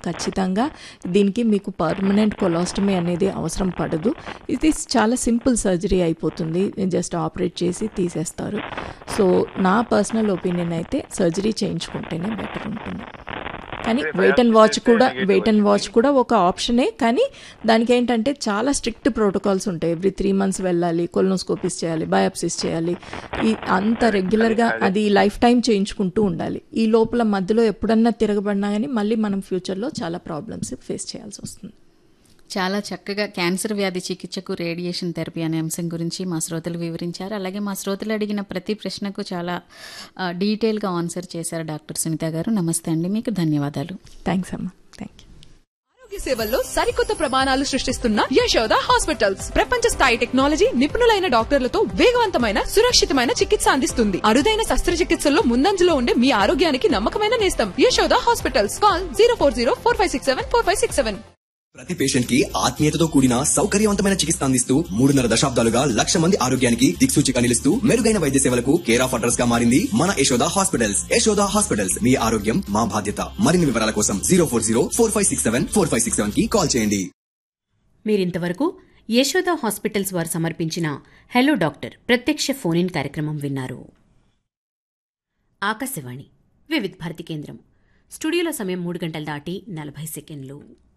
ఖచ్చితంగా దీనికి మీకు పర్మనెంట్ కొలాస్టమీ అనేది అవసరం పడదు ఇది చాలా సింపుల్ సర్జరీ అయిపోతుంది జస్ట్ ఆపరేట్ చేసి తీసేస్తారు సో నా పర్సనల్ ఒపీనియన్ అయితే సర్జరీ చేయించుకుంటేనే బెటర్ ఉంటుంది కానీ అదే వెయిట్ అండ్ biopsy వాచ్ చేస్తే కూడా negative వెయిట్ అండ్ వాచ్ వచ్చింది. కూడా ఒక ఆప్షనే కానీ దానికి ఏంటంటే చాలా స్ట్రిక్ట్ ప్రోటోకాల్స్ ఉంటాయి ఎవ్రీ త్రీ మంత్స్ వెళ్ళాలి కొలనోస్కోపీస్ చేయాలి బయాప్సీస్ చేయాలి ఈ అంత రెగ్యులర్గా అది లైఫ్ టైం చేయించుకుంటూ ఉండాలి ఈ లోపల మధ్యలో ఎప్పుడన్నా తిరగబడినా కానీ మళ్ళీ మనం ఫ్యూచర్లో చాలా ప్రాబ్లమ్స్ ఫేస్ చేయాల్సి వస్తుంది చాలా చక్కగా క్యాన్సర్ వ్యాధి చికిత్సకు రేడియేషన్ థెరపీ అనే అంశం గురించి మా శ్రోతలు వివరించారు అలాగే మా శ్రోతలు అడిగిన ప్రతి ప్రశ్నకు చాలా ఆ, డీటెయిల్గా ఆన్సర్ చేశారు డాక్టర్ సునీత గారు నమస్తే అండి మీకు ధన్యవాదాలు థ్యాంక్స్ అమ్మా థ్యాంక్ యూ ఆరోగ్య సేవల్లో సరికొత్త ప్రమాణాలు సృష్టిస్తున్న యశోద హాస్పిటల్స్ ప్రపంచ స్థాయి టెక్నాలజీ నిపుణులైన డాక్టర్లతో వేగవంతమైన సురక్షితమైన చికిత్స అందిస్తుంది అరుదైన శస్త్రచికిత్సల్లో ముందంజలో ఉండే మీ ఆరోగ్యానికి నమ్మకమైన నేస్తం Yashoda hospitals call zero four zero four five six seven four five six seven ప్రతి పేషెంట్ కి ఆత్మీయతతో కూడిన సౌకర్యవంతమైన చికిత్స అందిస్తూ మూడున్నర దశాబ్దాలుగా లక్ష మంది ఆరోగ్యానికి దిక్సూచిగా నిలుస్తూ మెరుగైన వైద్య సేవలకు కేర్ ఆఫ్ అడ్రస్ గా మారింది మన యశోద హాస్పిటల్స్ యశోద హాస్పిటల్స్ మీ ఆరోగ్యం మా బాధ్యత మరిన్ని వివరాల కోసం zero four zero four five six seven four five six seven కి కాల్ చేయండి మీరింతవరకు యశోద హాస్పిటల్స్ వారు సమర్పించిన హలో డాక్టర్ ప్రత్యక్ష ఫోన్ ఇన్ కార్యక్రమం విన్నారు ఆకాశవాణి వివిధ భారతి కేంద్రం స్టూడియోలో సమయం మూడు గంటలు దాటి నలభై సెకండ్లు